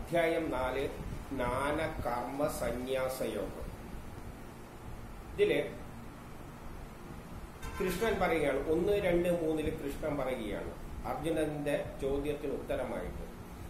അധ്യായം നാല് ജ്ഞാന കർമ്മ സന്യാസ യോഗം ഇതില് കൃഷ്ണൻ പറയുകയാണ് ഒന്ന് രണ്ട് മൂന്നില് കൃഷ്ണൻ പറയുകയാണ് അർജുനന്റെ ചോദ്യത്തിന് ഉത്തരമായിട്ട്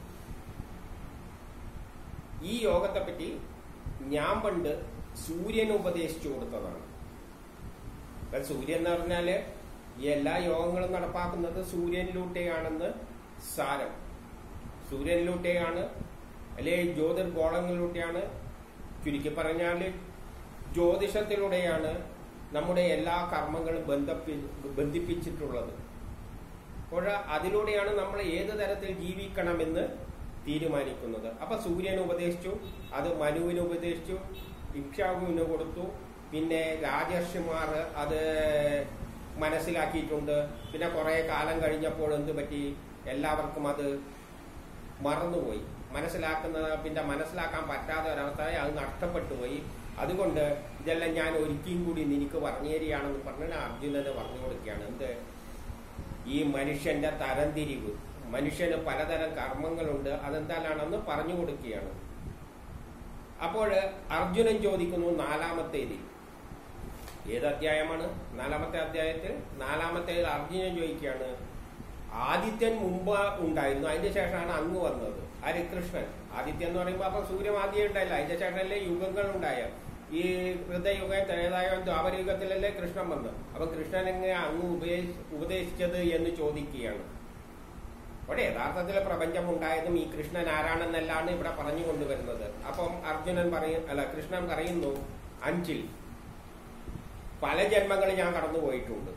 ഈ യോഗത്തെ പറ്റി ഞാൻ പണ്ട് സൂര്യന് ഉപദേശിച്ചു കൊടുത്തതാണ് അപ്പൊ സൂര്യൻ എന്ന് പറഞ്ഞാല് ഈ എല്ലാ യോഗങ്ങളും നടപ്പാക്കുന്നത് സൂര്യനിലൂടെയാണെന്ന് സാരം സൂര്യനിലൂടെയാണ് അല്ലെ ജ്യോതിർഗോളങ്ങളിലൂടെയാണ് ചുരുക്കി പറഞ്ഞാല് ജ്യോതിഷത്തിലൂടെയാണ് നമ്മുടെ എല്ലാ കർമ്മങ്ങളും ബന്ധപ്പി ബന്ധിപ്പിച്ചിട്ടുള്ളത് അപ്പോൾ അതിലൂടെയാണ് നമ്മൾ ഏത് തരത്തിൽ ജീവിക്കണമെന്ന് തീരുമാനിക്കുന്നത് അപ്പൊ സൂര്യന് ഉപദേശിച്ചു അത് മനുവിന് ഉപദേശിച്ചു ഇക്ഷാകുവിന് കൊടുത്തു പിന്നെ രാജർഷിമാർ അത് മനസ്സിലാക്കിയിട്ടുണ്ട് പിന്നെ കുറെ കാലം കഴിഞ്ഞപ്പോൾ എന്ത് പറ്റി എല്ലാവർക്കും അത് മറന്നുപോയി മനസ്സിലാക്കുന്ന പിന്നെ മനസ്സിലാക്കാൻ പറ്റാത്ത ഒരവസ്ഥയായി അത് നഷ്ടപ്പെട്ടു പോയി അതുകൊണ്ട് ഇതെല്ലാം ഞാൻ ഒരിക്കലും കൂടി നിനക്ക് പറഞ്ഞു തരികയാണെന്ന് പറഞ്ഞിട്ട് അർജുനന് പറഞ്ഞു കൊടുക്കുകയാണ് എന്ത് ഈ മനുഷ്യന്റെ തരംതിരിവ് മനുഷ്യന് പലതരം കർമ്മങ്ങളുണ്ട് അതെന്താണെന്ന് പറഞ്ഞു കൊടുക്കുകയാണ് അപ്പോൾ അർജുനൻ ചോദിക്കുന്നു നാലാമത്തേതിൽ ഏത് അധ്യായമാണ് നാലാമത്തെ അധ്യായത്തിൽ നാലാമത്തേതിൽ അർജുനൻ ചോദിക്കുകയാണ് ആദിത്യൻ മുമ്പ് ഉണ്ടായിരുന്നു അതിന്റെ ശേഷമാണ് അങ്ങ് വന്നത് ആര് കൃഷ്ണൻ ആദിത്യൻ എന്ന് പറയുമ്പോൾ അപ്പൊ സൂര്യൻ ആദ്യം ഉണ്ടായില്ല അതിന്റെ ശേഷമല്ലേ യുഗങ്ങൾ ഉണ്ടായ ഈ ഹൃദയുഗം ത്രേതായുഗം ദ്വാപരയുഗത്തിലല്ലേ കൃഷ്ണൻ വന്നത് അപ്പൊ കൃഷ്ണൻ എങ്ങനെ അങ്ങ് ഉപദേശ- ഉപദേശിച്ചത് എന്ന് ചോദിക്കുകയാണ് അവിടെ യഥാർത്ഥത്തിൽ പ്രപഞ്ചം ഉണ്ടായതും ഈ കൃഷ്ണൻ ആരാണെന്നെല്ലാണ് ഇവിടെ പറഞ്ഞു കൊണ്ടുവരുന്നത് അപ്പം അർജുനൻ പറയും അല്ല കൃഷ്ണൻ പറയുന്നു അഞ്ചിൽ പല ജന്മങ്ങൾ ഞാൻ കടന്നു പോയിട്ടുണ്ട്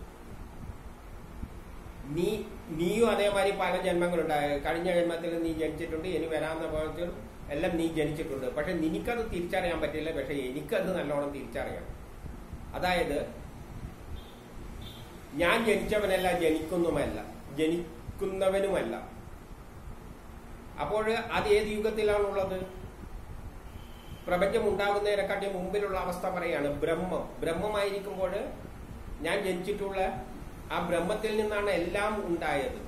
നീ നീയും അതേമാതിരി പല ജന്മങ്ങളുണ്ടായ കഴിഞ്ഞ ജന്മത്തിൽ നീ ജനിച്ചിട്ടുണ്ട് ഇനി വരാവുന്ന ഭാഗത്തിൽ എല്ലാം നീ ജനിച്ചിട്ടുണ്ട് പക്ഷെ നിനക്കത് തിരിച്ചറിയാൻ പറ്റില്ല പക്ഷെ എനിക്കത് നല്ലോണം തിരിച്ചറിയാം അതായത് ഞാൻ ജനിച്ചവനല്ല ജനിക്കുന്നുമല്ല ജനിക്കുന്നവനുമല്ല അപ്പോൾ അത് ഏത് യുഗത്തിലാണുള്ളത് പ്രപഞ്ചം ഉണ്ടാകുന്നതിനെക്കാട്ടി മുമ്പിലുള്ള അവസ്ഥ പറയാണ് ബ്രഹ്മം ബ്രഹ്മമായിരിക്കുമ്പോൾ ഞാൻ ജനിച്ചിട്ടുള്ള ആ ബ്രഹ്മത്തിൽ നിന്നാണ് എല്ലാം ഉണ്ടായത്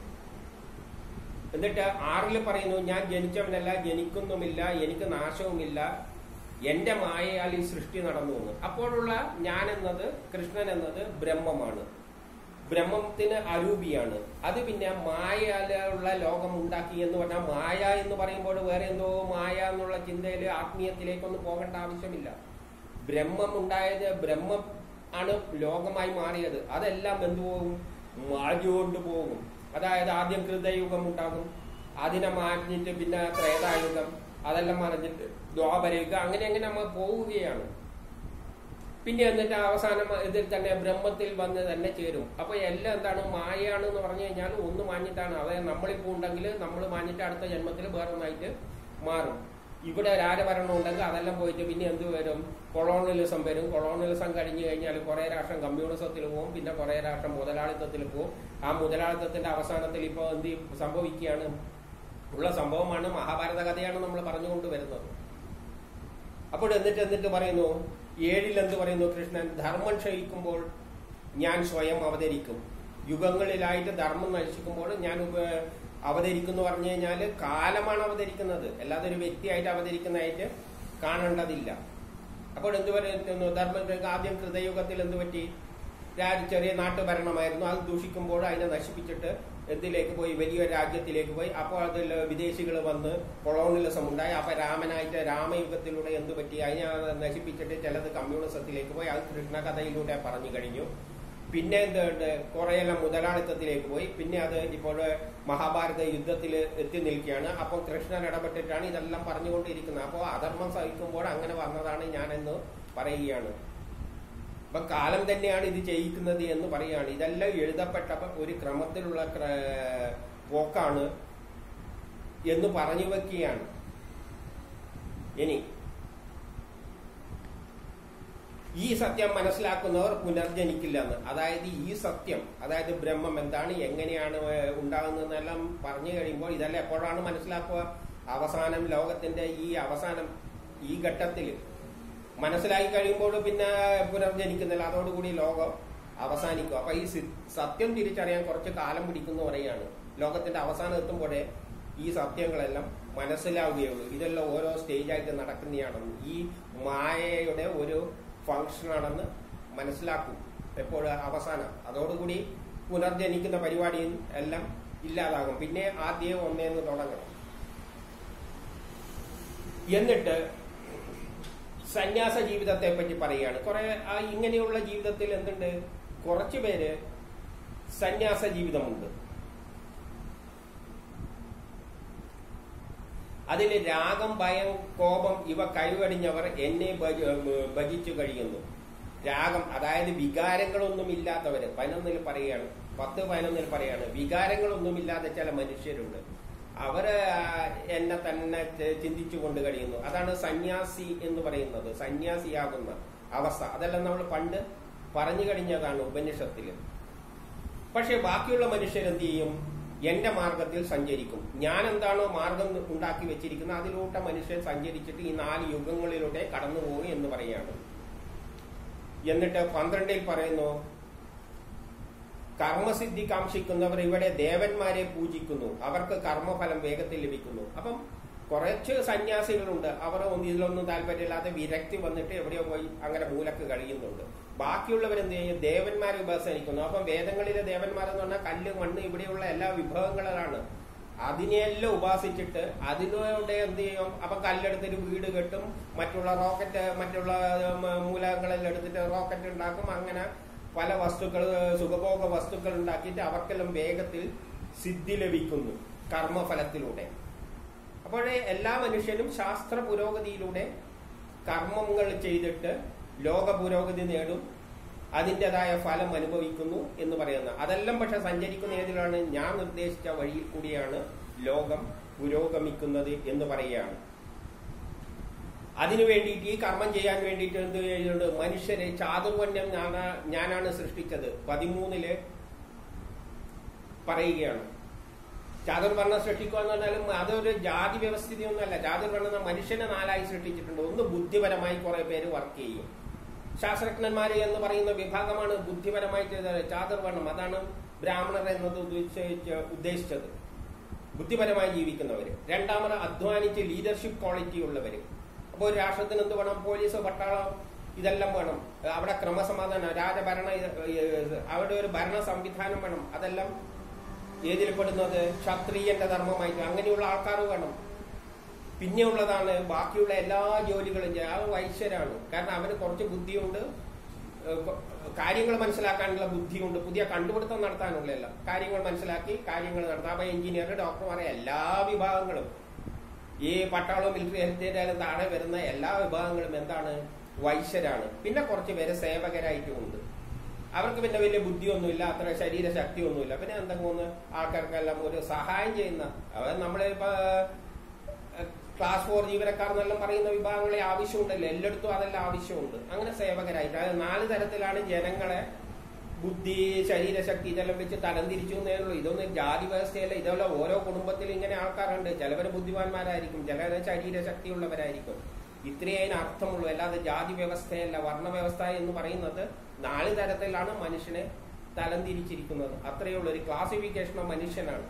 എന്നിട്ട് ആറിൽ പറയുന്നു ഞാൻ ജനിച്ചവനല്ല ജനിക്കുന്നുമില്ല എനിക്ക് നാശവുമില്ല എന്റെ മായയാൽ ഈ സൃഷ്ടി നടന്നു എന്ന് അപ്പോഴുള്ള ഞാൻ എന്നത് കൃഷ്ണൻ എന്നത് ബ്രഹ്മമാണ് ബ്രഹ്മത്തിന് അരൂപിയാണ് അത് പിന്നെ മായയിലുള്ള ലോകം ഉണ്ടാക്കി എന്ന് പറഞ്ഞാൽ മായ എന്ന് പറയുമ്പോൾ വേറെ എന്തോ മായ എന്നുള്ള ചിന്തയിൽ ആത്മീയത്തിലേക്കൊന്നും പോകേണ്ട ആവശ്യമില്ല ബ്രഹ്മം ഉണ്ടായത് ബ്രഹ്മം ആണ് ലോകമായി മാറിയത് അതെല്ലാം എന്തുപോകും മാറിക്കൊണ്ട് പോകും അതായത് ആദ്യം കൃതയുഗം ഉണ്ടാകും അതിനെ മാറ്റിട്ട് പിന്നെ ത്രേതായുഗം അതെല്ലാം മറിഞ്ഞിട്ട് ദ്വാപരയുഗം അങ്ങനെ അങ്ങനെ നമ്മൾ പോവുകയാണ് പിന്നെ എന്നിട്ട് അവസാനം ഇതിൽ തന്നെ ബ്രഹ്മത്തിൽ വന്ന് തന്നെ ചേരും അപ്പൊ എല്ലാം എന്താണ് മായയാണ് എന്ന് പറഞ്ഞു കഴിഞ്ഞാൽ ഒന്ന് മാഞ്ഞിട്ടാണ് അതായത് നമ്മളിപ്പോ ഉണ്ടെങ്കിൽ നമ്മൾ മാഞ്ഞിട്ട് അടുത്ത ജന്മത്തിൽ വേറെ ഒന്നായിട്ട് മാറും ഇവിടെ രാജഭരണം ഉണ്ടെങ്കിൽ അതെല്ലാം പോയിട്ട് പിന്നെ എന്ത് വരും കൊളോണിയലിസം വരും കൊളോണിയലിസം കഴിഞ്ഞു കഴിഞ്ഞാൽ കുറെ രാഷ്ട്രം കമ്മ്യൂണിസത്തിൽ പോകും പിന്നെ കുറെ രാഷ്ട്രം മുതലാളിത്തത്തിൽ പോകും ആ മുതലാളിത്തത്തിന്റെ അവസാനത്തിൽ ഇപ്പോൾ എന്ത് സംഭവിക്കുകയാണ് ഉള്ള സംഭവമാണ് മഹാഭാരത കഥയാണ് നമ്മൾ പറഞ്ഞുകൊണ്ട് വരുന്നത് അപ്പോൾ എന്നിട്ട് എന്നിട്ട് പറയുന്നു ഏഴിൽ എന്ത് പറയുന്നു കൃഷ്ണൻ ധർമ്മം ക്ഷയിക്കുമ്പോൾ ഞാൻ സ്വയം അവതരിക്കും യുഗങ്ങളിലായിട്ട് ധർമ്മം നശിക്കുമ്പോൾ ഞാൻ ഉപ- അവതരിക്കുന്നു പറഞ്ഞു കഴിഞ്ഞാല് കാലമാണ് അവതരിക്കുന്നത് അല്ലാതെ ഒരു വ്യക്തിയായിട്ട് അവതരിക്കുന്നതായിട്ട് കാണേണ്ടതില്ല അപ്പോൾ എന്ത് പറയുന്നു ധർമ്മം ആദ്യം കൃതയുഗത്തിൽ എന്ത് പറ്റി രാജ ചെറിയ നാട്ടുഭരണമായിരുന്നു അത് ദൂഷിക്കുമ്പോൾ അതിനെ നശിപ്പിച്ചിട്ട് എന്തിലേക്ക് പോയി വലിയ രാജ്യത്തിലേക്ക് പോയി അപ്പോൾ അതിൽ വിദേശികൾ വന്ന് കൊളോണിയലിസം ഉണ്ടായി അപ്പൊ രാമനായിട്ട് രാമയുഗത്തിലൂടെ എന്ത് പറ്റി അതിനെ നശിപ്പിച്ചിട്ട് ചിലത് കമ്മ്യൂണിസത്തിലേക്ക് പോയി അത് കൃഷ്ണകഥയിലൂടെ പറഞ്ഞു കഴിഞ്ഞു പിന്നെ എന്തുണ്ട് കുറെയെല്ലാം മുതലാളിത്തത്തിലേക്ക് പോയി പിന്നെ അത് ഇപ്പോൾ മഹാഭാരത യുദ്ധത്തിൽ എത്തി നിൽക്കുകയാണ് അപ്പോൾ കൃഷ്ണൻ ഇടപെട്ടിട്ടാണ് ഇതെല്ലാം പറഞ്ഞുകൊണ്ടിരിക്കുന്നത് അപ്പോൾ അധർമ്മം സഹിക്കുമ്പോൾ അങ്ങനെ വന്നതാണ് ഞാനെന്ന് പറയുകയാണ് അപ്പൊ കാലം തന്നെയാണ് ഇത് ചെയ്യിക്കുന്നത് എന്ന് പറയുകയാണ് ഇതെല്ലാം എഴുതപ്പെട്ട ഒരു ക്രമത്തിലുള്ള ക്ര- പോക്കാണ് എന്ന് പറഞ്ഞു വെക്കുകയാണ് ഇനി ഈ സത്യം മനസ്സിലാക്കുന്നവർ പുനർജനിക്കില്ല എന്ന് അതായത് ഈ സത്യം അതായത് ബ്രഹ്മം എന്താണ് എങ്ങനെയാണ് ഉണ്ടാകുന്നതെന്നെല്ലാം പറഞ്ഞു കഴിയുമ്പോൾ ഇതെല്ലാം എപ്പോഴാണ് മനസ്സിലാക്കുക അവസാനം ലോകത്തിന്റെ ഈ അവസാനം ഈ ഘട്ടത്തിൽ മനസ്സിലാക്കി കഴിയുമ്പോൾ പിന്നെ പുനർജനിക്കുന്നില്ല അതോടുകൂടി ലോകം അവസാനിക്കും അപ്പൊ ഈ സി- സത്യം തിരിച്ചറിയാൻ കുറച്ച് കാലം പിടിക്കുന്നു പറയാണ് ലോകത്തിന്റെ അവസാനം എത്തുമ്പോഴേ ഈ സത്യങ്ങളെല്ലാം മനസ്സിലാവുകയുള്ളൂ ഇതെല്ലാം ഓരോ സ്റ്റേജായിട്ട് നടക്കുന്നതാണെന്ന് ഈ മായയുടെ ഒരു ഫങ്ഷനാണെന്ന് മനസ്സിലാക്കും എപ്പോൾ അവസാനം അതോടുകൂടി പുനർജനിക്കുന്ന പരിപാടിയും എല്ലാം ഇല്ലാതാകും പിന്നെ ആദ്യം ഒന്നേന്ന് തുടങ്ങണം എന്നിട്ട് സന്യാസ ജീവിതത്തെ പറ്റി പറയുകയാണ് കുറെ ആ ഇങ്ങനെയുള്ള ജീവിതത്തിൽ എന്തുണ്ട് കുറച്ചു പേര് സന്യാസ ജീവിതമുണ്ട് അതിൽ രാഗം ഭയം കോപം ഇവ കൈവടിഞ്ഞവർ എന്നെ ഭജ- ഭജിച്ചു കഴിയുന്നു രാഗം അതായത് വികാരങ്ങളൊന്നും ഇല്ലാത്തവര് പതിനൊന്നിൽ പറയുകയാണ് പത്ത് പതിനൊന്നിൽ പറയാണ് വികാരങ്ങളൊന്നും ഇല്ലാത്ത ചില മനുഷ്യരുണ്ട് അവര് ആ, എന്നെ തന്നെ ചെ- ചിന്തിച്ചു കൊണ്ട് കഴിയുന്നു അതാണ് സന്യാസി എന്ന് പറയുന്നത് സന്യാസിയാകുന്ന അവസ്ഥ അതെല്ലാം നമ്മൾ പണ്ട് പറഞ്ഞു കഴിഞ്ഞതാണ് ഉപനിഷത്തില് പക്ഷെ ബാക്കിയുള്ള മനുഷ്യരെന്ത് ചെയ്യും എന്റെ മാർഗത്തിൽ സഞ്ചരിക്കും ഞാൻ എന്താണോ മാർഗം ഉണ്ടാക്കി വെച്ചിരിക്കുന്നത് അതിലൂടെ മനുഷ്യൻ സഞ്ചരിച്ചിട്ട് ഈ നാല് യുഗങ്ങളിലൂടെ കടന്നു പോകും എന്ന് പറയാണ് എന്നിട്ട് പന്ത്രണ്ടിൽ പറയുന്നു കർമ്മസിദ്ധി കാക്ഷിക്കുന്നവർ ഇവിടെ ദേവന്മാരെ പൂജിക്കുന്നു അവർക്ക് കർമ്മഫലം വേഗത്തിൽ ലഭിക്കുന്നു അപ്പം കുറച്ച് സന്യാസികളുണ്ട് അവർ ഒന്നും ഇതിലൊന്നും താല്പര്യമില്ലാതെ വിരക്തി വന്നിട്ട് എവിടെയോ പോയി അങ്ങനെ മൂലക്ക് കഴിയുന്നുണ്ട് ബാക്കിയുള്ളവരെന്ത് ചെയ്യും ദേവന്മാരെ ഉപാസനിക്കുന്നു അപ്പം വേദങ്ങളിലെ ദേവന്മാരെന്ന് പറഞ്ഞാൽ കല്ല് മണ്ണ് ഇവിടെയുള്ള എല്ലാ വിഭവങ്ങളാണ് അതിനെയെല്ലാം ഉപാസിച്ചിട്ട് അതിലൂടെ എന്ത് ചെയ്യും അപ്പൊ കല്ലെടുത്തിട്ട് വീട് കെട്ടും മറ്റുള്ള റോക്കറ്റ് മറ്റുള്ള ഉം, മൂലകങ്ങളെല്ലാം എടുത്തിട്ട് റോക്കറ്റ് ഉണ്ടാക്കും അങ്ങനെ പല വസ്തുക്കൾ സുഖഭോഗ വസ്തുക്കൾ ഉണ്ടാക്കിയിട്ട് അവർക്കെല്ലാം വേഗത്തിൽ സിദ്ധി ലഭിക്കുന്നു കർമ്മഫലത്തിലൂടെ അപ്പോഴേ എല്ലാ മനുഷ്യനും ശാസ്ത്ര പുരോഗതിയിലൂടെ കർമ്മങ്ങൾ ചെയ്തിട്ട് ലോക പുരോഗതി നേടും അതിൻ്റെതായ ഫലം അനുഭവിക്കുന്നു എന്ന് പറയുന്ന അതെല്ലാം പക്ഷെ സഞ്ചരിക്കുന്ന ഏതിലാണ് ഞാൻ നിർദ്ദേശിച്ച വഴിയിൽ കൂടിയാണ് ലോകം പുരോഗമിക്കുന്നത് എന്ന് പറയുകയാണ് അതിനു വേണ്ടിയിട്ട് ഈ കർമ്മം ചെയ്യാൻ വേണ്ടിയിട്ട് എന്ത് ചെയ്യുന്നുണ്ട് മനുഷ്യരെ ചാതുർവന്യം ഞാനാ- ഞാനാണ് സൃഷ്ടിച്ചത് പതിമൂന്നില് പറയുകയാണ് ചാതുർവർണ്ണം സൃഷ്ടിക്കുക എന്ന് പറഞ്ഞാലും അതൊരു ജാതി വ്യവസ്ഥിതിയൊന്നുമല്ല ചാതുർവർണ്ണം മനുഷ്യനെ നാലായി സൃഷ്ടിച്ചിട്ടുണ്ട് ഒന്ന് ബുദ്ധിപരമായി കുറെ പേര് വർക്ക് ചെയ്യും ശാസ്ത്രജ്ഞന്മാര് എന്ന് പറയുന്ന വിഭാഗമാണ് ബുദ്ധിപരമായിട്ട് ഇത് ചാതുർവർണ്ണം അതാണ് ബ്രാഹ്മണർ എന്നത് ഉദ്ദേശിച്ച ഉദ്ദേശിച്ചത് ബുദ്ധിപരമായി ജീവിക്കുന്നവര് രണ്ടാമത് അധ്വാനിച്ച് ലീഡർഷിപ്പ് ക്വാളിറ്റി ഉള്ളവര് അപ്പോൾ ഒരു രാഷ്ട്രത്തിന് എന്ത് വേണം പോലീസ് പട്ടാളം ഇതെല്ലാം വേണം അവിടെ ക്രമസമാധാനം രാജഭരണ ഇത് അവിടെ ഒരു ഭരണ സംവിധാനം വേണം അതെല്ലാം ഏതിൽ പെടുന്നത് ക്ഷത്രിയന്റെ ധർമ്മമായിട്ട് അങ്ങനെയുള്ള ആൾക്കാർ വേണം പിന്നെ ഉള്ളതാണ് ബാക്കിയുള്ള എല്ലാ ജോലികളും ചെയ്യുക. അത് വൈശ്യരാണ് കാരണം അവന് കുറച്ച് ബുദ്ധിയുണ്ട് ഏഹ് കൊ- കാര്യങ്ങൾ മനസ്സിലാക്കാനുള്ള ബുദ്ധിയുണ്ട് പുതിയ കണ്ടുപിടുത്തം നടത്താനുള്ളതല്ല കാര്യങ്ങൾ മനസ്സിലാക്കി കാര്യങ്ങൾ നടത്താം അപ്പൊ എഞ്ചിനീയർ ഡോക്ടർമാർ എല്ലാ വിഭാഗങ്ങളും ഈ പട്ടാളവും മിലിറ്ററി ഹെൽത്തിയാലും താഴെ വരുന്ന എല്ലാ വിഭാഗങ്ങളും എന്താണ് വൈശ്യരാണ് പിന്നെ കുറച്ച് പേര് സേവകരായിട്ടും ഉണ്ട് അവർക്ക് പിന്നെ വലിയ ബുദ്ധിയൊന്നുമില്ല അത്ര ശരീരശക്തിയൊന്നുമില്ല പിന്നെ എന്തെങ്കിലും ആൾക്കാർക്കെല്ലാം ഒരു സഹായം ചെയ്യുന്ന അവർ നമ്മളിപ്പോ ഏഹ്, ക്ലാസ് ഫോർ ജീവനക്കാർ എന്നെല്ലാം പറയുന്ന വിഭാഗങ്ങളെ ആവശ്യമുണ്ടല്ലോ എല്ലായിടത്തും അതെല്ലാം ആവശ്യമുണ്ട് അങ്ങനെ സേവകരായിട്ട് അതായത് നാല് തരത്തിലാണ് ജനങ്ങളെ ബുദ്ധി ശരീരശക്തി ഇതെല്ലാം വെച്ച് തരംതിരിച്ചു എന്നേ ഉള്ളൂ ഇതൊന്നും ജാതി വ്യവസ്ഥയല്ല ഇതെല്ലാം ഓരോ കുടുംബത്തിലും ഇങ്ങനെ ആൾക്കാരുണ്ട് ചിലവർ ബുദ്ധിമാന്മാരായിരിക്കും ചിലർ ശരീരശക്തിയുള്ളവരായിരിക്കും ഇത്രയേ അതിന് അർത്ഥമുള്ളൂ അല്ലാതെ ജാതി വ്യവസ്ഥയല്ല വർണ്ണ വ്യവസ്ഥ എന്ന് പറയുന്നത് നാല് തരത്തിലാണ് മനുഷ്യനെ തരംതിരിച്ചിരിക്കുന്നത് അത്രയേ ഉള്ളൂ ഒരു ക്ലാസിഫിക്കേഷൻ ഓഫ് മനുഷ്യനാണ്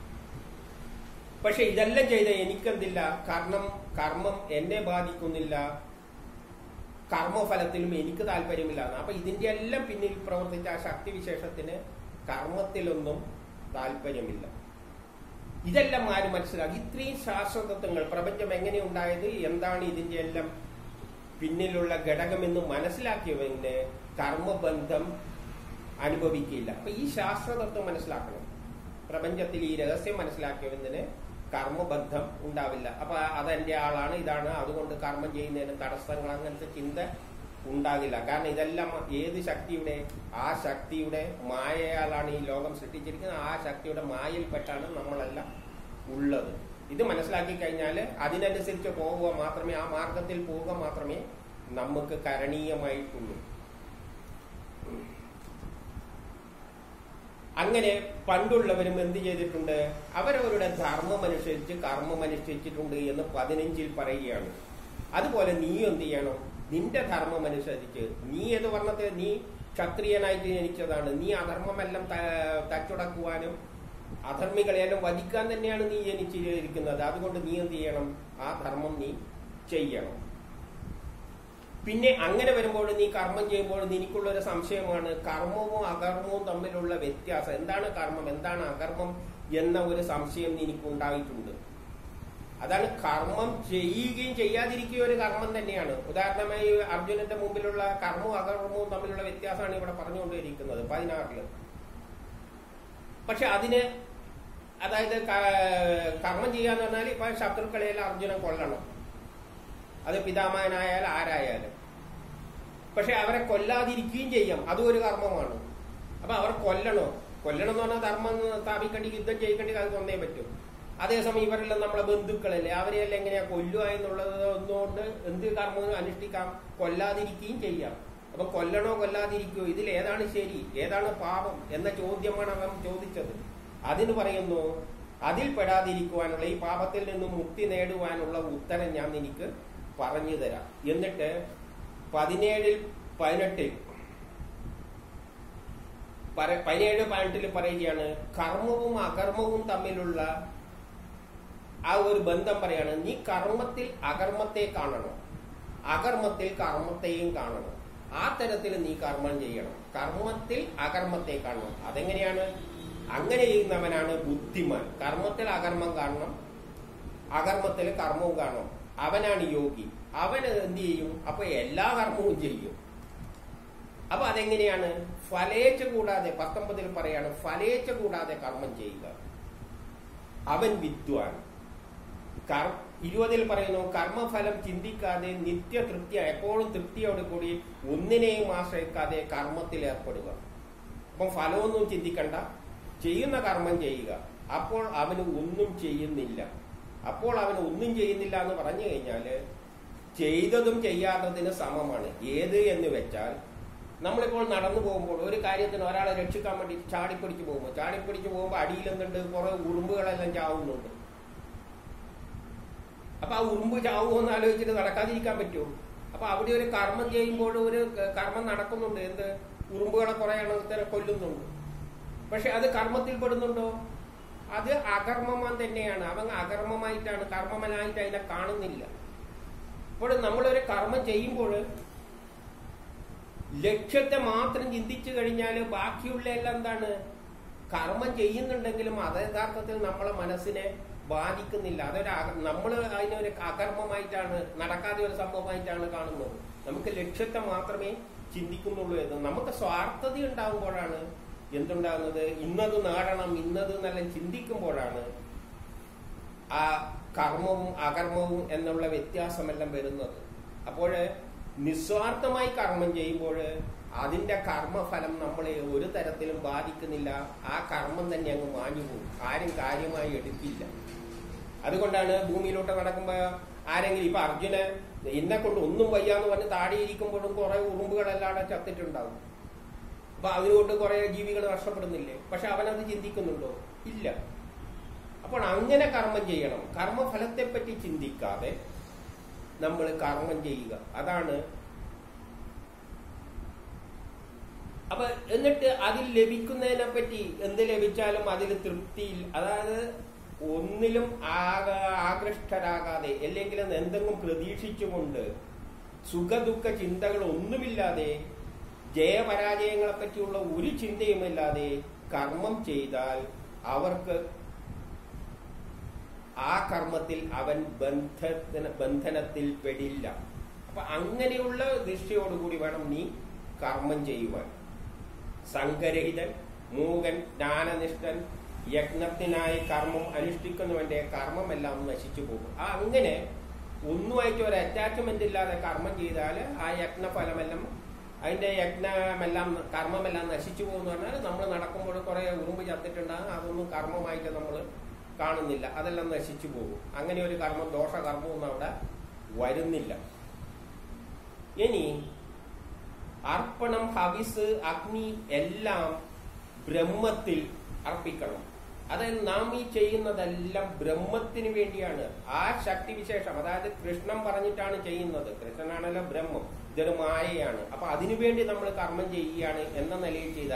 പക്ഷെ ഇതെല്ലാം ചെയ്ത എനിക്കെന്തില്ല കർണം കർമ്മം എന്നെ ബാധിക്കുന്നില്ല കർമ്മഫലത്തിലും എനിക്ക് താല്പര്യമില്ല അപ്പൊ ഇതിന്റെ എല്ലാം പിന്നിൽ പ്രവർത്തിച്ച ആ ശക്തിവിശേഷത്തിന് കർമ്മത്തിലൊന്നും താല്പര്യമില്ല ഇതെല്ലാം ആര് മനസ്സിലാക്കി ഇത്രയും ശാസ്ത്രതത്വങ്ങൾ പ്രപഞ്ചം എങ്ങനെ ഉണ്ടായത് എന്താണ് ഇതിന്റെ എല്ലാം പിന്നിലുള്ള ഘടകമെന്ന് മനസ്സിലാക്കിയവന് കർമ്മബന്ധം അനുഭവിക്കില്ല അപ്പൊ ഈ ശാസ്ത്രതത്വം മനസ്സിലാക്കണം പ്രപഞ്ചത്തിൽ ഈ രഹസ്യം മനസ്സിലാക്കിയവന് കർമ്മബന്ധം ഉണ്ടാവില്ല അപ്പൊ അതെന്റെ ആളാണ് ഇതാണ് അതുകൊണ്ട് കർമ്മം ചെയ്യുന്നതിന് തടസ്സങ്ങൾ അങ്ങനത്തെ ചിന്ത ഉണ്ടാകില്ല കാരണം ഇതെല്ലാം ഏത് ശക്തിയുടെ ആ ശക്തിയുടെ മായയാലാണ് ഈ ലോകം സൃഷ്ടിച്ചിരിക്കുന്നത് ആ ശക്തിയുടെ മായയിൽപ്പെട്ടാണ് നമ്മളെല്ലാം ഉള്ളത് ഇത് മനസ്സിലാക്കി കഴിഞ്ഞാൽ അതിനനുസരിച്ച് പോവുക മാത്രമേ ആ മാർഗത്തിൽ പോവുക മാത്രമേ നമുക്ക് കരണീയമായിട്ടുള്ളൂ അങ്ങനെ പണ്ടുള്ളവരും എന്ത് ചെയ്തിട്ടുണ്ട് അവരവരുടെ ധർമ്മം അനുസരിച്ച് കർമ്മം അനുഷ്ഠിച്ചിട്ടുണ്ട് എന്ന് പതിനഞ്ചിൽ പറയുകയാണ് അതുപോലെ നീ എന്ത് ചെയ്യണം നിന്റെ ധർമ്മം അനുസരിച്ച് നീ ഏത് വർണ്ണത്തെ നീ ക്ഷത്രിയനായിട്ട് ജനിച്ചതാണ് നീ അധർമ്മമെല്ലാം ത- തച്ചുടക്കുവാനും അധർമ്മികളെയെല്ലാം വധിക്കാൻ തന്നെയാണ് നീ ജനിച്ചിരിക്കുന്നത് അതുകൊണ്ട് നീ എന്ത് ചെയ്യണം ആ ധർമ്മം നീ ചെയ്യണം പിന്നെ അങ്ങനെ വരുമ്പോൾ നീ കർമ്മം ചെയ്യുമ്പോൾ നിനക്കുള്ള ഒരു സംശയമാണ് കർമ്മവും അകർമ്മവും തമ്മിലുള്ള വ്യത്യാസം എന്താണ് കർമ്മം എന്താണ് അകർമ്മം എന്ന ഒരു സംശയം നിനക്ക് ഉണ്ടായിട്ടുണ്ട് അതാണ് കർമ്മം ചെയ്യുകയും ചെയ്യാതിരിക്കുകയും ഒരു കർമ്മം തന്നെയാണ് ഉദാഹരണമായി അർജുനന്റെ മുമ്പിലുള്ള കർമ്മവും അകർമ്മവും തമ്മിലുള്ള വ്യത്യാസമാണ് ഇവിടെ പറഞ്ഞുകൊണ്ടിരിക്കുന്നത് പതിനാറില് പക്ഷെ അതിന് അതായത് ക- കർമ്മം ചെയ്യാന്ന് പറഞ്ഞാൽ ഇപ്പൊ ശത്രുക്കളെയെല്ലാം അർജുനൻ കൊല്ലണം അത് പിതാമഹനായാലും ആരായാലും പക്ഷെ അവരെ കൊല്ലാതിരിക്കുകയും ചെയ്യാം അതും ഒരു കർമ്മമാണ് അപ്പൊ അവർ കൊല്ലണോ കൊല്ലണം എന്ന് പറഞ്ഞാൽ ധർമ്മം സ്ഥാപിക്കേണ്ടി യുദ്ധം ചെയ്യിക്കേണ്ടി അത് കൊന്നേ പറ്റും അതേസമയം ഇവരെല്ലാം നമ്മളെ ബന്ധുക്കളല്ലേ അവരെയെല്ലാം എങ്ങനെയാ കൊല്ലുക എന്നുള്ളത് ഒന്നുകൊണ്ട് എന്ത് കർമ്മവും അനുഷ്ഠിക്കാം കൊല്ലാതിരിക്കുകയും ചെയ്യാം അപ്പൊ കൊല്ലണോ കൊല്ലാതിരിക്കോ ഇതിൽ ഏതാണ് ശരി ഏതാണ് പാപം എന്ന ചോദ്യമാണ് അവൻ ചോദിച്ചത് അതിന് പറയുന്നു അതിൽ പെടാതിരിക്കുവാനുള്ള ഈ പാപത്തിൽ നിന്ന് മുക്തി നേടുവാനുള്ള ഉത്തരം ഞാൻ നിനക്ക് പറഞ്ഞു തരാം എന്നിട്ട് പതിനേഴിൽ പതിനെട്ടിൽ പര- പതിനേഴ് പതിനെട്ടിൽ പറയുകയാണ് കർമ്മവും അകർമ്മവും തമ്മിലുള്ള ആ ഒരു ബന്ധം പറയാണ് നീ കർമ്മത്തിൽ അകർമ്മത്തെ കാണണം അകർമ്മത്തിൽ കർമ്മത്തെയും കാണണം ആ തരത്തിൽ നീ കർമ്മം ചെയ്യണം കർമ്മത്തിൽ അകർമ്മത്തെ കാണണം അതെങ്ങനെയാണ് അങ്ങനെ ചെയ്യുന്നവനാണ് ബുദ്ധിമാൻ കർമ്മത്തിൽ അകർമ്മം കാണണം അകർമ്മത്തിൽ കർമ്മവും കാണണം അവനാണ് യോഗി അവന് എന്ത് ചെയ്യും അപ്പൊ എല്ലാ കർമ്മവും ചെയ്യും അപ്പൊ അതെങ്ങനെയാണ് ഫലേച്ഛ കൂടാതെ പത്തൊമ്പതിൽ പറയാണ് ഫലേച്ഛ കൂടാതെ കർമ്മം ചെയ്യുക അവൻ വിദ്വാൻ കർ ഇരുപതിൽ പറയുന്നു കർമ്മഫലം ചിന്തിക്കാതെ നിത്യ തൃപ്തി എപ്പോഴും തൃപ്തിയോട് കൂടി ഒന്നിനെയും ആശ്രയിക്കാതെ കർമ്മത്തിൽ ഏർപ്പെടുക അപ്പം ഫലമൊന്നും ചിന്തിക്കണ്ട ചെയ്യുന്ന കർമ്മം ചെയ്യുക അപ്പോൾ അവന് ഒന്നും ചെയ്യുന്നില്ല അപ്പോൾ അവന് ഒന്നും ചെയ്യുന്നില്ല എന്ന് പറഞ്ഞു കഴിഞ്ഞാല് ചെയ്തതും ചെയ്യാത്തതിന് സമമാണ് ഏത് എന്ന് വെച്ചാൽ നമ്മളിപ്പോൾ നടന്നു പോകുമ്പോൾ ഒരു കാര്യത്തിന് ഒരാളെ രക്ഷിക്കാൻ വേണ്ടി ചാടിപ്പിടിച്ച് പോകുമ്പോൾ ചാടിപ്പിടിച്ച് പോകുമ്പോൾ അടിയിൽ എന്തുണ്ട് കുറെ ഉറുമ്പുകളെല്ലാം ചാവുന്നുണ്ട് അപ്പൊ ആ ഉറുമ്പ് ചാവുമോ എന്ന് ആലോചിച്ചിട്ട് നടക്കാതിരിക്കാൻ പറ്റുമോ അപ്പൊ അവിടെ ഒരു കർമ്മം ചെയ്യുമ്പോൾ ഒരു കർമ്മം നടക്കുന്നുണ്ട് എന്ത് ഉറുമ്പുകളെ കുറെ എണ്ണത്തിനെ കൊല്ലുന്നുണ്ട് പക്ഷെ അത് കർമ്മത്തിൽ പെടുന്നുണ്ടോ അത് അകർമ്മമാൻ തന്നെയാണ് അവൻ അകർമ്മമായിട്ടാണ് കർമ്മമനായിട്ട് അതിനെ കാണുന്നില്ല അപ്പോൾ നമ്മളൊരു കർമ്മം ചെയ്യുമ്പോൾ ലക്ഷ്യത്തെ മാത്രം ചിന്തിച്ചു കഴിഞ്ഞാൽ ബാക്കിയുള്ള എല്ലാം എന്താണ് കർമ്മം ചെയ്യുന്നുണ്ടെങ്കിലും അത് യഥാർത്ഥത്തിൽ നമ്മളെ മനസ്സിനെ ബാധിക്കുന്നില്ല അതൊരു നമ്മൾ അതിനൊരു അകർമ്മമായിട്ടാണ് നടക്കാതെ ഒരു സംഭവമായിട്ടാണ് കാണുന്നത് നമുക്ക് ലക്ഷ്യത്തെ മാത്രമേ ചിന്തിക്കുന്നുള്ളൂ എന്ന് നമുക്ക് സ്വാർത്ഥത ഉണ്ടാകുമ്പോഴാണ് എന്തുണ്ടാകുന്നത് ഇന്നത് നേടണം ഇന്നത് എന്നെല്ലാം ചിന്തിക്കുമ്പോഴാണ് ആ കർമ്മവും അകർമ്മവും എന്നുള്ള വ്യത്യാസമെല്ലാം വരുന്നത് അപ്പോൾ നിസ്വാർത്ഥമായി കർമ്മം ചെയ്യുമ്പോൾ അതിന്റെ കർമ്മഫലം നമ്മളെ ഒരു തരത്തിലും ബാധിക്കുന്നില്ല ആ കർമ്മം തന്നെ അങ്ങ് മാഞ്ഞു പോകും ആരും കാര്യമായി എടുക്കില്ല അതുകൊണ്ടാണ് ഭൂമിയിലോട്ട് നടക്കുമ്പോ ആരെങ്കിലും ഇപ്പൊ അർജുന എന്നെ കൊണ്ട് ഒന്നും വയ്യാന്ന് പറഞ്ഞ് താടിയിരിക്കുമ്പോഴും കുറെ ഉറുമ്പുകളെല്ലാം ചത്തിട്ടുണ്ടാവും അപ്പൊ അതുകൊണ്ട് കുറെ ജീവികൾ നഷ്ടപ്പെടുന്നില്ലേ പക്ഷെ അവനത് ചിന്തിക്കുന്നുണ്ടോ ഇല്ല അപ്പോൾ അങ്ങനെ കർമ്മം ചെയ്യണം കർമ്മഫലത്തെ പറ്റി ചിന്തിക്കാതെ നമ്മൾ കർമ്മം ചെയ്യുക അതാണ് അപ്പൊ എന്നിട്ട് അതിൽ ലഭിക്കുന്നതിനെ പറ്റി എന്ത് ലഭിച്ചാലും അതിൽ തൃപ്തിയിൽ അതായത് ഒന്നിലും ആക- ആകൃഷ്ടരാകാതെ അല്ലെങ്കിൽ എന്തെങ്കിലും പ്രതീക്ഷിച്ചുകൊണ്ട് സുഖദുഃഖ ചിന്തകൾ ഒന്നുമില്ലാതെ ജയപരാജയങ്ങളെ പറ്റിയുള്ള ഒരു ചിന്തയുമില്ലാതെ കർമ്മം ചെയ്താൽ അവർക്ക് ആ കർമ്മത്തിൽ അവൻ ബന്ധത്തിന് ബന്ധനത്തിൽ പെടില്ല അപ്പൊ അങ്ങനെയുള്ള ദൃഷ്ടിയോടുകൂടി വേണം നീ കർമ്മം ചെയ്യുവാൻ സംഘരഹിതൻ മൂകൻ ജ്ഞാനനിഷ്ഠൻ യജ്ഞത്തിനായി കർമ്മം അനുഷ്ഠിക്കുന്നവന്റെ കർമ്മമെല്ലാം നശിച്ചു പോകും ആ അങ്ങനെ ഒന്നുമായിട്ട് ഒരു അറ്റാച്ച്മെന്റ് ഇല്ലാതെ കർമ്മം ചെയ്താൽ ആ യജ്ഞഫലമെല്ലാം അതിന്റെ യജ്ഞമെല്ലാം കർമ്മമെല്ലാം നശിച്ചു പോകുന്ന പറഞ്ഞാൽ നമ്മൾ നടക്കുമ്പോൾ കുറെ ഉറുമ്പ് ചത്തിട്ടുണ്ടാകും അതൊന്നും കർമ്മമായിട്ട് നമ്മൾ കാണുന്നില്ല അതെല്ലാം നശിച്ചു പോകും അങ്ങനെ ഒരു കർമ്മം ദോഷകർമ്മമൊന്നും അവിടെ വരുന്നില്ല ഇനി അർപ്പണം ഹവിസ് അഗ്നി എല്ലാം ബ്രഹ്മത്തിൽ അർപ്പിക്കണം അതായത് നാം ഈ ചെയ്യുന്നതെല്ലാം ബ്രഹ്മത്തിന് വേണ്ടിയാണ് ആ ശക്തി വിശേഷം അതായത് കൃഷ്ണൻ പറഞ്ഞിട്ടാണ് ചെയ്യുന്നത് കൃഷ്ണനാണല്ലോ ബ്രഹ്മം ഇതൊരു മായയാണ് അപ്പൊ അതിനുവേണ്ടി നമ്മൾ കർമ്മം ചെയ്യുകയാണ് എന്ന നിലയിൽ ചെയ്താൽ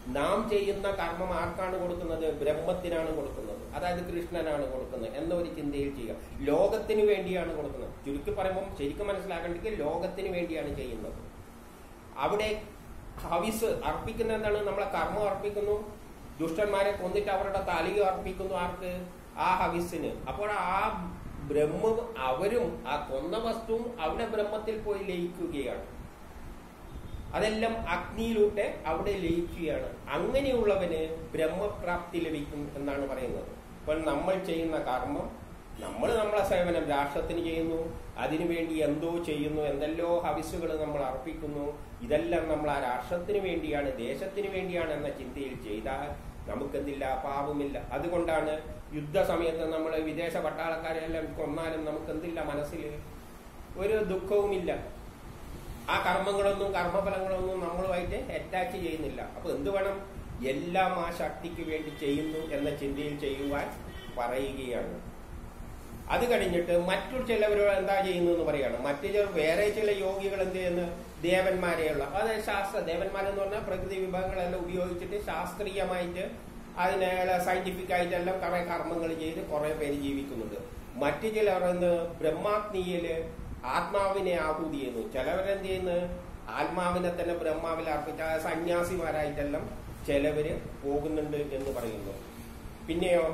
നാം ചെയ്യുന്ന കർമ്മം ആർക്കാണ് കൊടുക്കുന്നത് ബ്രഹ്മത്തിനാണ് കൊടുക്കുന്നത് അതായത് കൃഷ്ണനാണ് കൊടുക്കുന്നത് എന്ന ഒരു ചിന്തയിൽ ചെയ്യുക ലോകത്തിന് വേണ്ടിയാണ് കൊടുക്കുന്നത് ചുരുക്കി പറയുമ്പോൾ ശരിക്കും മനസ്സിലാക്കേണ്ടത് ലോകത്തിന് വേണ്ടിയാണ് ചെയ്യുന്നത് അവിടെ ഹവിസ് അർപ്പിക്കുന്ന എന്താണ് നമ്മളെ കർമ്മം അർപ്പിക്കുന്നു ദുഷ്ടന്മാരെ കൊന്നിട്ട് അവരുടെ തലയും അർപ്പിക്കുന്നു ആർക്ക് ആ ഹവിസിന് അപ്പോൾ ആ ബ്രഹ്മം അവരും ആ കൊന്ന വസ്തുവും അവിടെ ബ്രഹ്മത്തിൽ പോയി ലയിക്കുകയാണ് അതെല്ലാം അഗ്നിയിലൂടെ അവിടെ ലയിക്കുകയാണ് അങ്ങനെയുള്ളവന് ബ്രഹ്മപ്രാപ്തി ലഭിക്കും എന്നാണ് പറയുന്നത് അപ്പോൾ നമ്മൾ ചെയ്യുന്ന കർമ്മം നമ്മൾ നമ്മളെ സേവനം രാഷ്ട്രത്തിന് ചെയ്യുന്നു അതിനുവേണ്ടി എന്തോ ചെയ്യുന്നു എന്തെല്ലോ ഹവിസുകൾ നമ്മൾ അർപ്പിക്കുന്നു ഇതെല്ലാം നമ്മൾ ആ രാഷ്ട്രത്തിന് വേണ്ടിയാണ് ദേശത്തിന് വേണ്ടിയാണ് എന്ന ചിന്തയിൽ ചെയ്താൽ നമുക്കെന്തില്ല പാപമില്ല അതുകൊണ്ടാണ് യുദ്ധസമയത്ത് നമ്മൾ വിദേശ പട്ടാളക്കാരെല്ലാം കൊന്നാലും നമുക്കെന്തില്ല മനസ്സിൽ ഒരു ദുഃഖവുമില്ല ആ കർമ്മങ്ങളൊന്നും കർമ്മഫലങ്ങളൊന്നും നമ്മളുമായിട്ട് അറ്റാച്ച് ചെയ്യുന്നില്ല അപ്പൊ എന്ത് വേണം എല്ലാം ആ ശക്തിക്ക് വേണ്ടി ചെയ്യുന്നു എന്ന ചിന്തയിൽ ചെയ്യുവാൻ പറയുകയാണ് അത് കഴിഞ്ഞിട്ട് മറ്റു ചിലവരോട് എന്താ ചെയ്യുന്നു എന്ന് പറയാണ് മറ്റു ചില വേറെ ചില യോഗികൾ എന്ത് ചെയ്യുന്നു ദേവന്മാരെയുള്ള അതായത് ശാസ്ത്ര ദേവന്മാരെന്ന് പറഞ്ഞാൽ പ്രകൃതി വിഭാഗങ്ങളെല്ലാം ഉപയോഗിച്ചിട്ട് ശാസ്ത്രീയമായിട്ട് അതിനെ സയന്റിഫിക് ആയിട്ടെല്ലാം കുറെ കർമ്മങ്ങൾ ചെയ്ത് കുറെ പേര് ജീവിക്കുന്നുണ്ട് മറ്റു ചിലർ എന്ന് ബ്രഹ്മാഗ്നിയില് ആത്മാവിനെ ആഹൂതി ചെയ്യുന്നു ചിലവരെന്ത് ചെയ്യുന്നു ആത്മാവിനെ തന്നെ ബ്രഹ്മാവിൽ അർപ്പിച്ച ആ സന്യാസിമാരായിട്ടെല്ലാം ചിലവര് പോകുന്നുണ്ട് എന്ന് പറയുന്നു പിന്നെയോ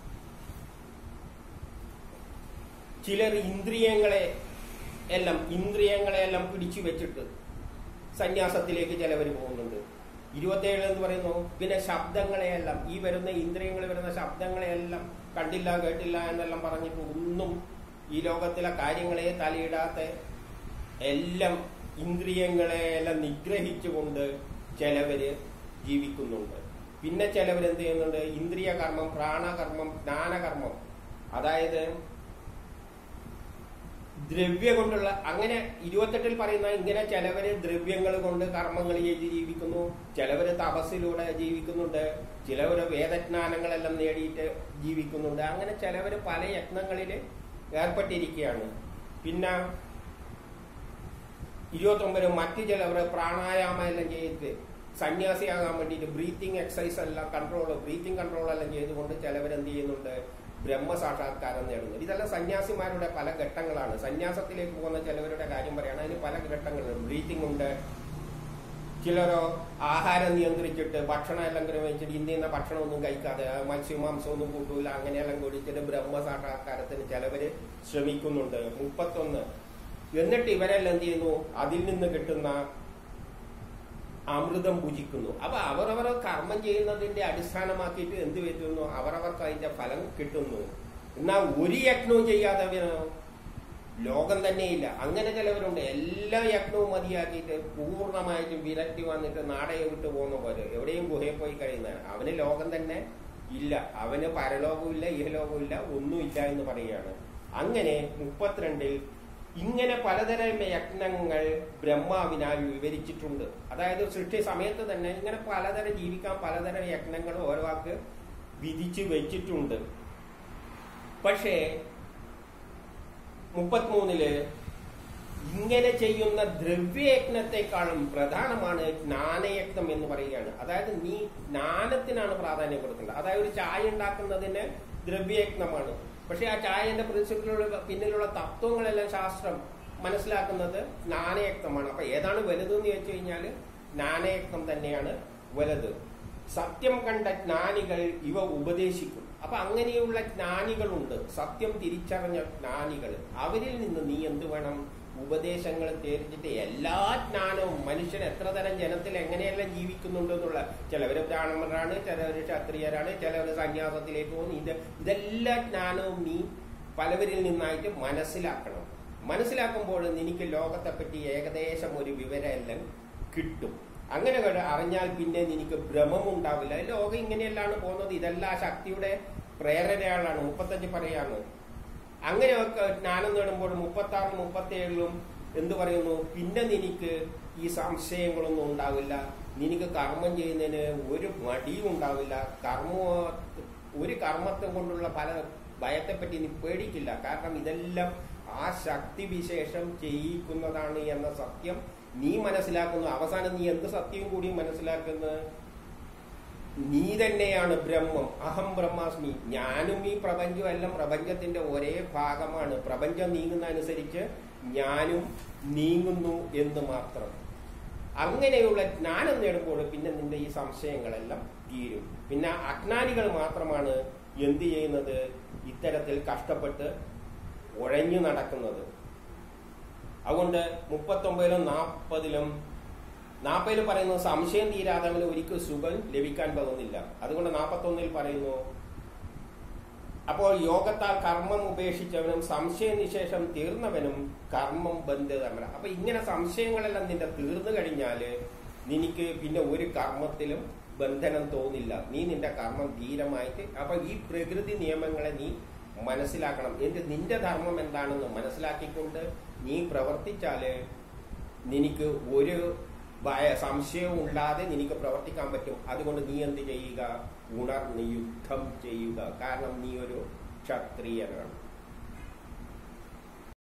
ചിലർ ഇന്ദ്രിയങ്ങളെ എല്ലാം ഇന്ദ്രിയങ്ങളെ എല്ലാം പിടിച്ചു വെച്ചിട്ട് സന്യാസത്തിലേക്ക് ചിലവർ പോകുന്നുണ്ട് ഇരുപത്തേഴ് എന്ന് പറയുന്നു പിന്നെ ശബ്ദങ്ങളെയെല്ലാം ഈ വരുന്ന ഇന്ദ്രിയങ്ങൾ വരുന്ന ശബ്ദങ്ങളെയെല്ലാം കണ്ടില്ല കേട്ടില്ല എന്നെല്ലാം പറഞ്ഞിട്ട് ഒന്നും ഈ ലോകത്തിലെ കാര്യങ്ങളെ തലയിടാത്ത എല്ലാം ഇന്ദ്രിയങ്ങളെ എല്ലാം നിഗ്രഹിച്ചുകൊണ്ട് ചിലവര് ജീവിക്കുന്നുണ്ട് പിന്നെ ചിലവർ എന്ത് ചെയ്യുന്നുണ്ട് ഇന്ദ്രിയ കർമ്മം പ്രാണകർമ്മം ജ്ഞാനകർമ്മം അതായത് ദ്രവ്യ കൊണ്ടുള്ള അങ്ങനെ ഇരുപത്തെട്ടിൽ പറയുന്ന ഇങ്ങനെ ചിലവര് ദ്രവ്യങ്ങൾ കൊണ്ട് കർമ്മങ്ങൾ ചെയ്ത് ജീവിക്കുന്നു ചിലവര് തപസ്സിലൂടെ ജീവിക്കുന്നുണ്ട് ചിലവര് വേദജ്ഞാനങ്ങളെല്ലാം നേടിയിട്ട് ജീവിക്കുന്നുണ്ട് അങ്ങനെ ചിലവര് പല യത്നങ്ങളിൽ ഏർപ്പെട്ടിരിക്കുകയാണ് പിന്നെ ഇരുപത്തൊമ്പത് മറ്റു ചിലവർ പ്രാണായാമം എല്ലാം ചെയ്തിട്ട് സന്യാസിയാകാൻ വേണ്ടിയിട്ട് ബ്രീത്തിങ് എക്സസൈസ് എല്ലാം കൺട്രോൾ ബ്രീത്തിങ് കൺട്രോൾ എല്ലാം ചെയ്തുകൊണ്ട് ചിലവരെന്ത് ചെയ്യുന്നുണ്ട് ബ്രഹ്മസാക്ഷാത്കാരം നേടുന്നത് ഇതെല്ലാം സന്യാസിമാരുടെ പല ഘട്ടങ്ങളാണ് സന്യാസത്തിലേക്ക് പോകുന്ന ചിലവരുടെ കാര്യം പറയാണ് അതിന് പല ഘട്ടങ്ങളുണ്ട് ബ്രീത്തിങ് ഉണ്ട് ചിലരോ ആഹാരം നിയന്ത്രിച്ചിട്ട് ഭക്ഷണം എല്ലാം ക്രമിച്ചിട്ട് ഇന്ത്യന്ന ഭക്ഷണമൊന്നും കഴിക്കാതെ മത്സ്യമാംസമൊന്നും കൂട്ടൂല അങ്ങനെയെല്ലാം കുടിച്ചിട്ട് ബ്രഹ്മസാക്ഷാത്കാരത്തിന് ചിലവര് ശ്രമിക്കുന്നുണ്ട് മുപ്പത്തൊന്ന് എന്നിട്ട് ഇവരെല്ലാം എന്ത് ചെയ്യുന്നു അതിൽ നിന്ന് കിട്ടുന്ന അമൃതം പൂജിക്കുന്നു അപ്പൊ അവരവർ കർമ്മം ചെയ്യുന്നതിന്റെ അടിസ്ഥാനമാക്കിയിട്ട് എന്ത് പറ്റുന്നു അവരവർക്ക് അതിന്റെ ഫലം കിട്ടുന്നു എന്നാൽ ഒരു യജ്ഞവും ചെയ്യാതെ ലോകം തന്നെയില്ല അങ്ങനെ ചിലവരുണ്ട് എല്ലാ യജ്ഞവും മതിയാക്കിയിട്ട് പൂർണ്ണമായിട്ടും വിരക്തി വന്നിട്ട് നാടയെ വിട്ടു പോകുന്ന പോലെ എവിടെയും ഗുഹയിൽ പോയി കഴിയുന്നതാണ് അവന് ലോകം തന്നെ ഇല്ല അവന് പരലോകവും ഇല്ല ഇഹലോകവും ഇല്ല ഒന്നുമില്ല എന്ന് പറയുകയാണ് അങ്ങനെ മുപ്പത്തിരണ്ടിൽ ഇങ്ങനെ പലതരം യജ്ഞങ്ങൾ ബ്രഹ്മാവിനാൽ വിവരിച്ചിട്ടുണ്ട് അതായത് സൃഷ്ടി സമയത്ത് തന്നെ ഇങ്ങനെ പലതരം ജീവിക്കാൻ പലതരം യജ്ഞങ്ങൾ ഓരോ ആൾക്ക് വിധിച്ചു വെച്ചിട്ടുണ്ട് പക്ഷേ മുപ്പത്തിമൂന്നില് ഇങ്ങനെ ചെയ്യുന്ന ദ്രവ്യയജ്ഞത്തെക്കാളും പ്രധാനമാണ് ജ്ഞാനയജ്ഞം എന്ന് പറയുകയാണ് അതായത് നീ ജ്ഞാനത്തിനാണ് പ്രാധാന്യം കൊടുക്കേണ്ടത് അതായത് ഒരു ചായ ഉണ്ടാക്കുന്നതിന് ദ്രവ്യയജ്ഞമാണ് പക്ഷെ ആ ചായന്റെ പ്രിൻസിപ്പിലുള്ള പിന്നിലുള്ള തത്വങ്ങളെല്ലാം ശാസ്ത്രം മനസ്സിലാക്കുന്നത് ജ്ഞാനയക്തമാണ് അപ്പൊ ഏതാണ് വലുത് എന്ന് ചോദിച്ചു കഴിഞ്ഞാൽ ജ്ഞാനയക്തം തന്നെയാണ് വലുത് സത്യം കണ്ട ജ്ഞാനികൾ ഇവ ഉപദേശിക്കും അപ്പൊ അങ്ങനെയുള്ള ജ്ഞാനികളുണ്ട് സത്യം തിരിച്ചറിഞ്ഞ ജ്ഞാനികൾ അവരിൽ നിന്ന് നീ എന്ത് വേണം ഉപദേശങ്ങൾ തേടിച്ചിട്ട് എല്ലാ ജ്ഞാനവും മനുഷ്യൻ എത്ര തരം ജനത്തിൽ എങ്ങനെയെല്ലാം ജീവിക്കുന്നുണ്ട് എന്നുള്ള ചിലവര് ബ്രാഹ്മണരാണ് ചിലവര് ക്ഷത്രിയരാണ് ചിലവര് സന്യാസത്തിലേക്ക് പോകുന്നു ഇത് ഇതെല്ലാ ജ്ഞാനവും നീ പലവരിൽ നിന്നായിട്ട് മനസ്സിലാക്കണം മനസ്സിലാക്കുമ്പോൾ നിനക്ക് ലോകത്തെപ്പറ്റി ഏകദേശം ഒരു വിവരം എല്ലാം കിട്ടും അങ്ങനെ അറിഞ്ഞാൽ പിന്നെ നിനക്ക് ഭ്രമം ഉണ്ടാവില്ല ലോകം ഇങ്ങനെയല്ലാണ് പോകുന്നത് ഇതെല്ലാം ശക്തിയുടെ പ്രേരണയാണ് മുപ്പത്തഞ്ച് പറയാണ് അങ്ങനെയൊക്കെ ജ്ഞാനം നേടുമ്പോൾ മുപ്പത്തി ആറിലും മുപ്പത്തി ഏഴിലും എന്തു പറയുന്നു പിന്നെ നിനക്ക് ഈ സംശയങ്ങളൊന്നും ഉണ്ടാവില്ല നിനക്ക് കർമ്മം ചെയ്യുന്നതിന് ഒരു മടിയും ഉണ്ടാവില്ല കർമ്മ ഒരു കർമ്മത്തെ കൊണ്ടുള്ള പല ഭയത്തെപ്പറ്റി നീ പേടിക്കില്ല കാരണം ഇതെല്ലാം ആ ശക്തി വിശേഷം ചെയ്യിക്കുന്നതാണ് എന്ന സത്യം നീ മനസ്സിലാക്കുന്നു അവസാനം നീ എന്ത് സത്യവും കൂടി മനസ്സിലാക്കുന്നത് നീ തന്നെയാണ് ബ്രഹ്മം അഹം ബ്രഹ്മാസ്മി ഞാനും ഈ പ്രപഞ്ചവും എല്ലാം പ്രപഞ്ചത്തിന്റെ ഒരേ ഭാഗമാണ് പ്രപഞ്ചം നീങ്ങുന്ന അനുസരിച്ച് ഞാനും നീങ്ങുന്നു എന്ന് മാത്രം അങ്ങനെയുള്ള ജ്ഞാനം നേടുമ്പോൾ പിന്നെ നിന്റെ ഈ സംശയങ്ങളെല്ലാം തീരും പിന്നെ അജ്ഞാനികൾ മാത്രമാണ് എന്ത് ചെയ്യുന്നത് ഇത്തരത്തിൽ കഷ്ടപ്പെട്ട് ഉഴഞ്ഞു നടക്കുന്നത് അതുകൊണ്ട് മുപ്പത്തൊമ്പതിലും നാൽപ്പതിലും നാൽപ്പതിൽ പറയുന്നു സംശയം തീരാതെ അവന് ഒരിക്കൽ സുഖം ലഭിക്കാൻ പോകുന്നില്ല അതുകൊണ്ട് നാൽപ്പത്തൊന്നിൽ പറയുന്നു അപ്പോൾ യോഗത്താൽ കർമ്മം ഉപേക്ഷിച്ചവനും സംശയനിശേഷം തീർന്നവനും കർമ്മം ബന്ധിതമല്ല അപ്പൊ ഇങ്ങനെ സംശയങ്ങളെല്ലാം നിന്റെ തീർന്നു കഴിഞ്ഞാല് നിനക്ക് പിന്നെ ഒരു കർമ്മത്തിലും ബന്ധനം തോന്നില്ല നീ നിന്റെ കർമ്മം ധീരമായിട്ട് അപ്പൊ ഈ പ്രകൃതി നിയമങ്ങളെ നീ മനസ്സിലാക്കണം എന്ത് നിന്റെ ധർമ്മം എന്താണെന്ന് മനസ്സിലാക്കിക്കൊണ്ട് നീ പ്രവർത്തിച്ചാല് നിനക്ക് ഒരു ഭയ സംശയവും ഇല്ലാതെ നിനക്ക് പ്രവർത്തിക്കാൻ പറ്റും അതുകൊണ്ട് നീ എന്ത് ചെയ്യുക ഉണർന്ന് യുദ്ധം ചെയ്യുക കാരണം നീ ഒരു ക്ഷത്രിയനാണ്